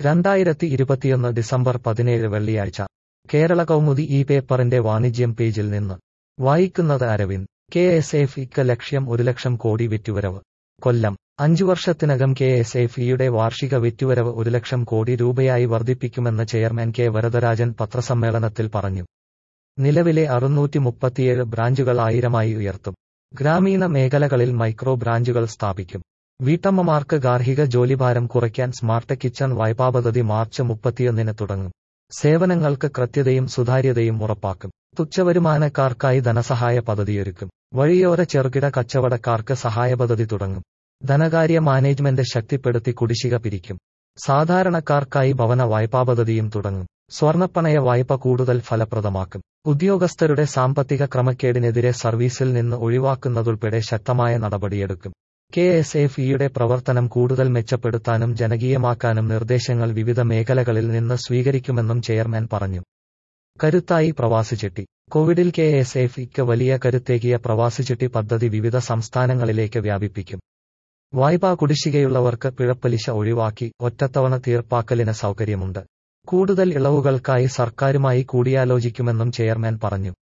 രണ്ടായിരത്തി ഇരുപത്തിയൊന്ന് ഡിസംബർ പതിനേഴ് വെള്ളിയാഴ്ച കേരള കൗമുദി ഈ പേപ്പറിന്റെ വാണിജ്യം പേജിൽ നിന്ന് വായിക്കുന്നത് അരവിന്ദ് കെ എസ് എഫ് ഇക്ക് ലക്ഷ്യം ഒരു ലക്ഷം കോടി വിറ്റുവരവ് കൊല്ലം അഞ്ചു വർഷത്തിനകം കെ എസ് എഫ് ഇയുടെ വാർഷിക വിറ്റുവരവ് ഒരു ലക്ഷം കോടി രൂപയായി വർദ്ധിപ്പിക്കുമെന്ന് ചെയർമാൻ കെ വരദരാജൻ പത്രസമ്മേളനത്തിൽ പറഞ്ഞു നിലവിലെ അറുന്നൂറ്റി മുപ്പത്തിയേഴ് ബ്രാഞ്ചുകൾ ആയിരമായി ഉയർത്തും ഗ്രാമീണ മേഖലകളിൽ മൈക്രോ ബ്രാഞ്ചുകൾ സ്ഥാപിക്കും വീട്ടമ്മമാർക്ക് ഗാർഹിക ജോലിഭാരം കുറയ്ക്കാൻ സ്മാർട്ട് കിച്ചൺ വായ്പാപദ്ധതി മാർച്ച് മുപ്പത്തിയൊന്നിന് തുടങ്ങും സേവനങ്ങൾക്ക് കൃത്യതയും സുതാര്യതയും ഉറപ്പാക്കും തുച്ഛവരുമാനക്കാർക്കായി ധനസഹായ പദ്ധതിയൊരുക്കും വഴിയോര ചെറുകിട കച്ചവടക്കാർക്ക് സഹായ പദ്ധതി തുടങ്ങും ധനകാര്യ മാനേജ്മെന്റ് ശക്തിപ്പെടുത്തി കുടിശ്ശിക പിരിക്കും സാധാരണക്കാർക്കായി ഭവന വായ്പാ പദ്ധതിയും തുടങ്ങും സ്വർണ്ണപ്പണയ വായ്പ കൂടുതൽ ഫലപ്രദമാക്കും ഉദ്യോഗസ്ഥരുടെ സാമ്പത്തിക ക്രമക്കേടിനെതിരെ സർവീസിൽ നിന്ന് ഒഴിവാക്കുന്നതുൾപ്പെടെ ശക്തമായ നടപടിയെടുക്കും കെ എസ് എഫ് ഇയുടെ പ്രവർത്തനം കൂടുതൽ മെച്ചപ്പെടുത്താനും ജനകീയമാക്കാനും നിർദ്ദേശങ്ങൾ വിവിധ മേഖലകളിൽ നിന്ന് സ്വീകരിക്കുമെന്നും ചെയർമാൻ പറഞ്ഞു കരുത്തായി പ്രവാസിചെട്ടി കോവിഡിൽ കെ എസ് എഫ് ഇക്ക് വലിയ കരുത്തേകിയ പ്രവാസിചെട്ടി പദ്ധതി വിവിധ സംസ്ഥാനങ്ങളിലേക്ക് വ്യാപിപ്പിക്കും വായ്പാ കുടിശ്ശികയുള്ളവർക്ക് പിഴപ്പലിശ ഒഴിവാക്കി ഒറ്റത്തവണ തീർപ്പാക്കലിന് സൗകര്യമുണ്ട് കൂടുതൽ ഇളവുകൾക്കായി സർക്കാരുമായി കൂടിയാലോചിക്കുമെന്നും ചെയർമാൻ പറഞ്ഞു